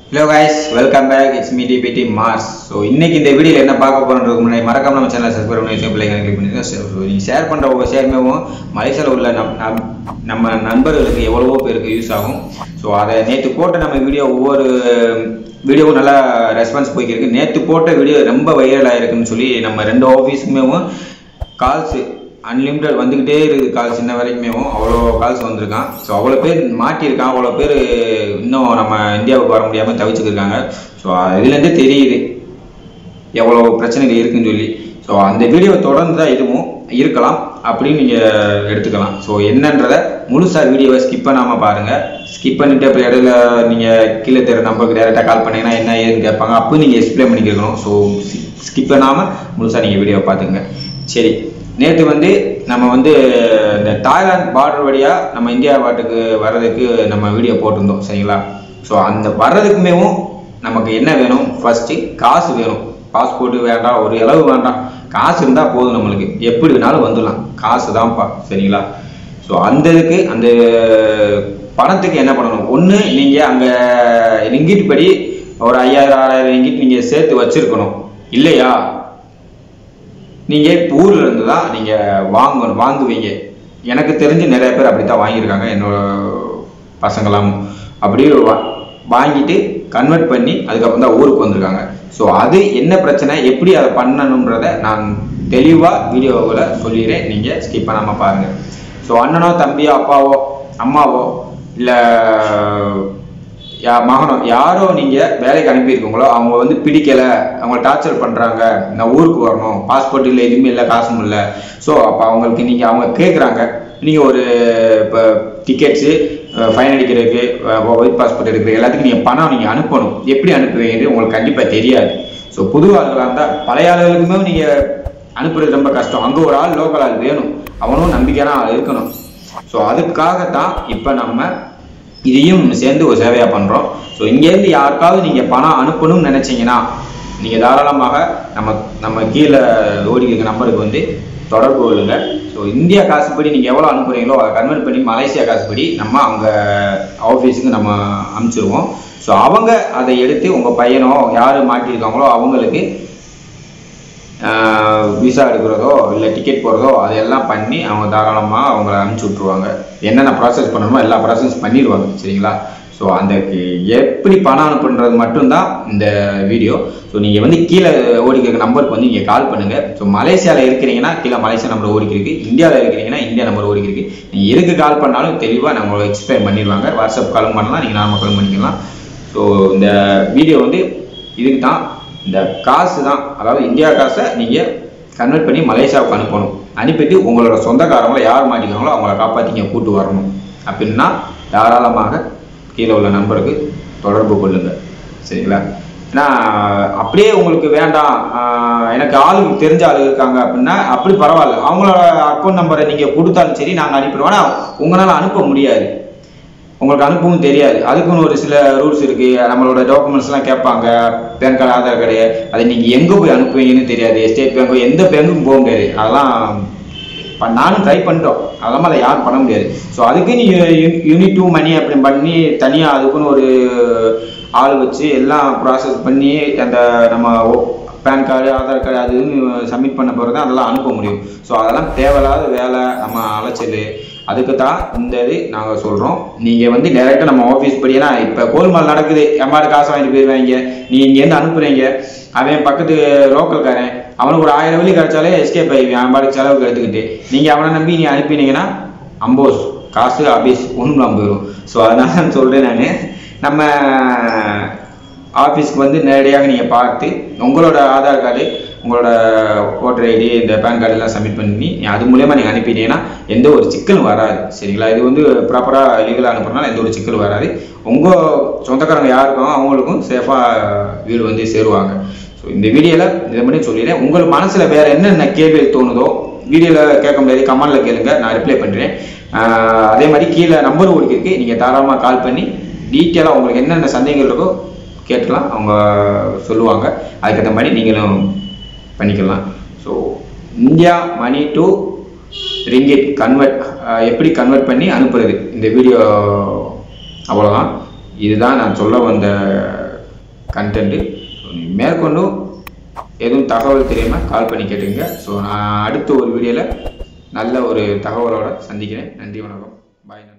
hello guys welcome back it's me DPT Mars so இன்னைக்கு இந்த வீடியோவில் என்ன பார்க்க போகிறோன்றதுக்கு முன்னாடி மறக்காம நம்ம சேனல் சப்ஸ்கிரைப் பண்ணி வச்சு பிள்ளைங்க கிளிக் பண்ணிருக்கோம் ஸோ நீங்கள் ஷேர் பண்ணுற ஒவ்வொரு ஷேருமேவும் மலேசியாவில் உள்ள நம் நம்- நம்ம நண்பர்களுக்கு எவ்வளவோ பேருக்கு யூஸ் ஆகும் ஸோ அதை நேற்று போட்ட நம்ம வீடியோ ஒவ்வொரு வீடியோவும் நல்லா ரெஸ்பான்ஸ் போய்க்கிருக்கு நேற்று போட்ட வீடியோ ரொம்ப வைரல் ஆயிருக்குன்னு சொல்லி நம்ம ரெண்டு ஆஃபீஸுமேவும் கால்ஸ் அன்லிமிட்டட் வந்துக்கிட்டே இருக்குது கால்ஸ் இன்ன வரைக்குமேவும் அவ்வளோ கால்ஸ் வந்திருக்கான் ஸோ அவ்வளோ பேர் மாட்டியிருக்கான் அவ்வளோ பேர் இன்னும் நம்ம இந்தியாவுக்கு வர முடியாமல் தவிச்சுக்கிருக்காங்க ஸோ இதுலேருந்தே தெரியுது எவ்வளோ பிரச்சனைகள் இருக்குன்னு சொல்லி ஸோ அந்த வீடியோ தொடர்ந்து தான் இதுவும் இருக்கலாம் அப்படின்னு நீங்கள் எடுத்துக்கலாம் ஸோ என்னன்றதை முழுசாக வீடியோவை ஸ்கிப் பண்ணாமல் பாருங்கள் ஸ்கிப் பண்ணிட்டு அப்புறம் இடையில நீங்கள் கீழே தெரிய நம்பருக்கு டேரெக்டாக கால் பண்ணீங்கன்னா என்ன ஏதுன்னு கேட்பாங்க அப்போ நீங்கள் எக்ஸ்பிளைன் பண்ணிக்கணும் ஸோ ஸ்கிப் பண்ணாமல் முழுசாக நீங்கள் வீடியோவை பார்த்துங்க சரி நேற்று வந்து நம்ம வந்து இந்த தாய்லாந்து பார்டர் வழியாக நம்ம இந்தியா பாட்டுக்கு வர்றதுக்கு நம்ம வீடியோ போட்டிருந்தோம் சரிங்களா ஸோ அந்த வர்றதுக்குமேவும் நமக்கு என்ன வேணும் ஃபஸ்ட்டு காசு வேணும் பாஸ்போர்ட்டு வேண்டாம் ஒரு இளவு வேண்டாம் காசு இருந்தால் போதும் நம்மளுக்கு எப்படி வேணாலும் வந்துடலாம் காசு தான்ப்பா சரிங்களா ஸோ அந்த இதுக்கு அந்த பணத்துக்கு என்ன பண்ணணும் ஒன்று நீங்கள் அங்கே ரிங்கிட் படி ஒரு ஐயாயிரம் ஆறாயிரம் ரிங்கிட் நீங்கள் சேர்த்து வச்சிருக்கணும் இல்லையா நீங்கள் ஊர்ல இருந்து தான் நீங்கள் வாங்கணும் வாங்குவீங்க எனக்கு தெரிஞ்சு நிறைய பேர் அப்படி தான் வாங்கியிருக்காங்க என்னோட பசங்களாம் அப்படியே வா- வாங்கிட்டு கன்வெர்ட் பண்ணி அதுக்கப்புறம் தான் ஊருக்கு வந்திருக்காங்க ஸோ அது என்ன பிரச்சனை எப்படி அதை பண்ணணுன்றத நான் தெளிவாக வீடியோவில் சொல்லிடுறேன் நீங்கள் ஸ்கிப் பண்ணாமல் பாருங்கள் ஸோ அண்ணனோ தம்பியோ அப்பாவோ அம்மாவோ இல்லை யா மகனோ யாரோ நீங்கள் வேலைக்கு அனுப்பியிருக்கீங்களோ அவங்க வந்து பிடிக்கலை அவங்க டார்ச்சர் பண்ணுறாங்க நான் ஊருக்கு வரணும் பாஸ்போர்ட் இல்லை எதுவுமே இல்லை காசும் இல்லை ஸோ அப்போ அவங்களுக்கு நீங்கள் அவங்க கேட்குறாங்க நீங்கள் ஒரு இப்போ டிக்கெட்ஸு ஃபைன் அடிக்கிறதுக்கு ஒயிட் பாஸ்போர்ட் எடுக்கிறது எல்லாத்துக்கும் நீங்கள் பணம் நீங்கள் அனுப்பணும் எப்படி அனுப்புவீங்கன்னு உங்களுக்கு கண்டிப்பாக தெரியாது ஸோ புது ஆளுகளாக இருந்தால் பழைய ஆளுகளுக்குமே நீங்கள் அனுப்புறது ரொம்ப கஷ்டம் அங்கே ஒரு ஆள் லோக்கல் ஆள் வேணும் அவனும் நம்பிக்கையான ஆள் இருக்கணும் ஸோ அதுக்காகத்தான் இப்போ நம்ம இதையும் சேர்ந்து ஒரு சேவையாக பண்ணுறோம் ஸோ இங்கேருந்து யாருக்காவது நீங்கள் பணம் அனுப்பணும்னு நினச்சிங்கன்னா நீங்கள் தாராளமாக நம்ம நம்ம கீழே ஓடிக்கிற நம்பருக்கு வந்து தொடர்பு கொள்ளுங்க ஸோ இந்தியா காசுப்படி நீங்கள் எவ்வளோ அனுப்புறீங்களோ அதை கன்வெர்ட் பண்ணி மலேசியா காசுப்படி நம்ம அவங்க ஆஃபீஸுக்கு நம்ம அனுப்பிச்சிருவோம் ஸோ அவங்க அதை எடுத்து உங்கள் பையனோ யார் மாட்டியிருக்காங்களோ அவங்களுக்கு விசா எடுக்கிறதோ இல்லை டிக்கெட் போகிறதோ அதையெல்லாம் பண்ணி அவங்க தாராளமாக அவங்கள அனுப்பிச்சி விட்ருவாங்க என்னென்ன ப்ராசஸ் பண்ணணுமோ எல்லா ப்ராசஸ் பண்ணிடுவாங்க சரிங்களா ஸோ அந்த எப்படி பணம் அனுப்புன்றது மட்டும்தான் இந்த வீடியோ ஸோ நீங்கள் வந்து கீழே ஓடிக்கிற நம்பருக்கு வந்து நீங்கள் கால் பண்ணுங்கள் ஸோ மலேசியாவில் இருக்கிறீங்கன்னா கீழே மலேசியா நம்பர் ஓடிக்கிருக்கு இந்தியாவில் இருக்கிறீங்கன்னா இந்தியா நம்பர் ஓடிக்கிருக்கு நீங்கள் எதுக்கு கால் பண்ணாலும் தெளிவாக நான் உங்களுக்கு எக்ஸ்பிளைன் பண்ணிடுவாங்க வாட்ஸ்அப் காலும் பண்ணலாம் நீங்கள் நார்மல் காலும் பண்ணிக்கலாம் ஸோ இந்த வீடியோ வந்து இதுக்கு தான் இந்த காசு தான் அதாவது இந்தியா காசை நீங்கள் கன்வெர்ட் பண்ணி மலேசியாவுக்கு அனுப்பணும் அனுப்பிட்டு உங்களோட சொந்தக்காரங்களை யார் மாட்டிக்கிறாங்களோ அவங்கள காப்பாற்றிங்க கூட்டு வரணும் அப்படின்னா தாராளமாக கீழே உள்ள நம்பருக்கு தொடர்பு கொள்ளுங்க சரிங்களா ஏன்னா அப்படியே உங்களுக்கு வேண்டாம் ஆஹ் எனக்கு ஆளுக்கு தெரிஞ்ச ஆளு இருக்காங்க அப்படின்னா அப்படி பரவாயில்ல அவங்களோட அக்கௌண்ட் நம்பரை நீங்கள் கொடுத்தாலும் சரி நாங்கள் அனுப்பிடுவோம் ஆனால் உங்களால் அனுப்ப முடியாது உங்களுக்கு அனுப்பவும் தெரியாது அதுக்குன்னு ஒரு சில ரூல்ஸ் இருக்கு நம்மளோட டாக்குமெண்ட்ஸ்லாம் கேட்பாங்க பேன் கார்டு ஆதார் கார்டு அதை நீங்கள் எங்கே போய் அனுப்புவீங்கன்னு தெரியாது ஸ்டேட் பேங்க்கோ எந்த பேங்க்கும் போக முடியாது அதெல்லாம் ப- நானும் ட்ரை பண்ணிட்டோம் அதெல்லாம் அதை யாரும் பண்ண முடியாது ஸோ அதுக்கு நீங்கள் யூனிட் டூ மணி அப்படி பண்ணி தனியாக அதுக்குன்னு ஒரு ஆள் வச்சு எல்லாம் ப்ராசஸ் பண்ணி அந்த நம்ம பேன் கார்டு ஆதார் கார்டு அது இதுன்னு சப்மிட் பண்ண பிறகு தான் அதெல்லாம் அனுப்ப முடியும் ஸோ அதெல்லாம் தேவையில்லாத வேலை நம்ம அலைச்சல் அதுக்கு தான் இந்த இது நாங்கள் சொல்கிறோம் நீங்கள் வந்து டேரெக்டாக நம்ம ஆஃபீஸ் படி ஏன்னா இப்போ கோல்மால் நடக்குது எம்மாடு காசு வாங்கிட்டு போயிடுவாங்க நீ இங்கேருந்து அனுப்புறீங்க அவன் பக்கத்து லோக்கல்காரன் அவனுக்கு ஒரு ஆயிரம் வெள்ளி கிடைச்சாலே எஸ்கேப் ஆகிடுவான் அவன் பாட்டுக்கு செலவுக்கு எடுத்துக்கிட்டு நீங்கள் அவனை நம்பி நீ அனுப்பினீங்கன்னா அம்போஸ் காசு அபீஸ் ஒன்றும் போயிடும் ஸோ அதனால தான் சொல்கிறேன் நான் நம்ம ஆஃபீஸ்க்கு வந்து நேரடியாக நீங்கள் பார்த்து உங்களோட ஆதார் கார்டு உங்களோட ஓட்டர் ஐடி இந்த பேன் கார்டு எல்லாம் சப்மிட் பண்ணி அது மூலயமா நீங்கள் அனுப்பிட்டீங்கன்னா எந்த ஒரு சிக்கலும் வராது சரிங்களா இது வந்து ப்ராப்பராக லீகலாக அனுப்புறதுனால எந்த ஒரு சிக்கலும் வராது உங்கள் சொந்தக்காரங்க யாருக்கும் அவங்களுக்கும் சேஃபாக வீடு வந்து சேருவாங்க ஸோ இந்த வீடியோவில் இதை மட்டும் சொல்லிடுறேன் உங்கள் மனசில் வேறு என்னென்ன கேள்விகள் தோணுதோ வீடியோவில் கேட்க முடியாது கமெண்டில் கேளுங்க நான் ரிப்ளை பண்ணுறேன் அதே மாதிரி கீழே நம்பர் ஓடிக்கிருக்கு நீங்கள் தாராளமாக கால் பண்ணி டீட்டெயிலாக உங்களுக்கு என்னென்ன சந்தேகங்கள் இருக்கோ கேட்டுக்கலாம் அவங்க சொல்லுவாங்க அதுக்கேற்ற மாதிரி நீங்களும் பண்ணிக்கலாம் so India money to ringgit convert எப்படி கன்வெர்ட் பண்ணி அனுப்புறது இந்த வீடியோ அவ்வளோதான் இதுதான் நான் சொல்ல வந்த கண்டென்ட்டு மேற்கொண்டும் எதுவும் தகவல் தெரியாமல் கால் பண்ணி கேட்டுங்க ஸோ நான் அடுத்த ஒரு வீடியோவில் நல்ல ஒரு தகவலோட சந்திக்கிறேன் நன்றி வணக்கம் பாய் நன்றி